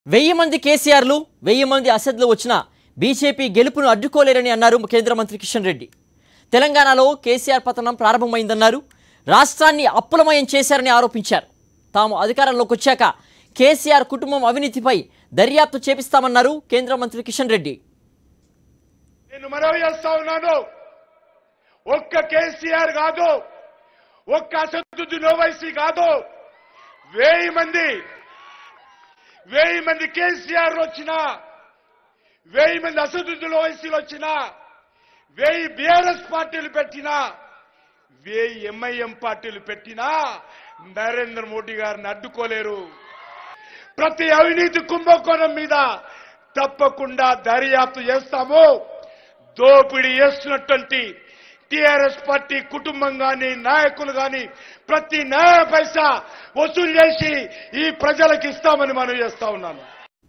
వెయ్యి మంది కేసీఆర్లు వెయ్యి మంది అసద్లు వచ్చినా బీజేపీ గెలుపును అడ్డుకోలేరని అన్నారు కేంద్ర మంత్రి కిషన్ రెడ్డి తెలంగాణలో కేసీఆర్ పతనం ప్రారంభమైందన్నారు రాష్ట్రాన్ని అప్పులమయం చేశారని ఆరోపించారు తాము అధికారంలోకి వచ్చాక కేసీఆర్ కుటుంబం అవినీతిపై దర్యాప్తు చేపిస్తామన్నారు కేంద్ర మంత్రి కిషన్ రెడ్డి నేను మనవి చేస్తా ఉన్నాను ఒక్క కేసీఆర్ కాదు ఒక్క అసదుద్దీన్ ఓవైసీ కాదు వెయ్యి మంది వెయ్యి మంది కేసీఆర్ వచ్చినా వెయ్యి మంది అసదుద్దీన్ ఓవైసీలు వచ్చినా వెయ్యి బీఆర్ఎస్ పార్టీలు పెట్టినా వెయ్యి ఎంఐఎం పార్టీలు పెట్టినా నరేంద్ర మోడీ గారిని అడ్డుకోలేరు ప్రతి అవినీతి కుంభకోణం మీద తప్పకుండా దర్యాప్తు చేస్తాము దోపిడీ చేస్తున్నటువంటి టిఆర్ఎస్ పార్టీ కుటుంబం గాని నాయకులు గాని ప్రతి న్యాయ పైసా వసూలు చేసి ఈ ప్రజలకు ఇస్తామని మనం చేస్తా ఉన్నాను